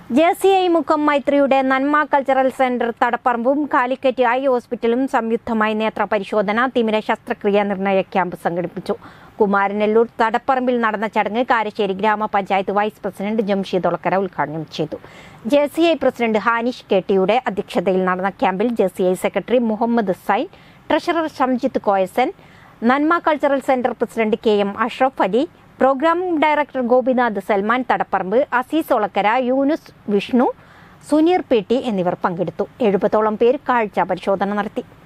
J C I മുഖം മൈത്രിയുടെ Nanma cultural centre തടപ്പറമ്പും കാലിക്കറ്റ് ഐ ഹോസ്പിറ്റലും സംയുക്തമായി നേത്ര പരിശോധന തിമിര ശസ്ത്രക്രിയ നിർണയ ക്യാമ്പ് സംഘടിപ്പിച്ചു കുമാരനെല്ലൂർ തടപ്പറമ്പിൽ നടന്ന ചടങ്ങ് കാരശ്ശേരി ഗ്രാമപഞ്ചായത്ത് വൈസ് പ്രസിഡന്റ് ജംഷീദ് ഒളക്കര ഉദ്ഘാടനം ചെയ്തു J C I president Hanish കെട്ടിയുടെ അധ്യക്ഷതയിൽ നടന്ന ക്യാമ്പിൽ J C I secretary Muhammad Zain treasurer Shamjith Koyasan Nanma cultural centre president K M Ashraf Ali programme director Gopinath Salman Thadapparamba Azeez Olakkara Yunus Vishnu Suneer P T എന്നിവർ പങ്കെടുത്തു എഴുപതോളം പേർ കാഴ്ച പരിശോധന നടത്തി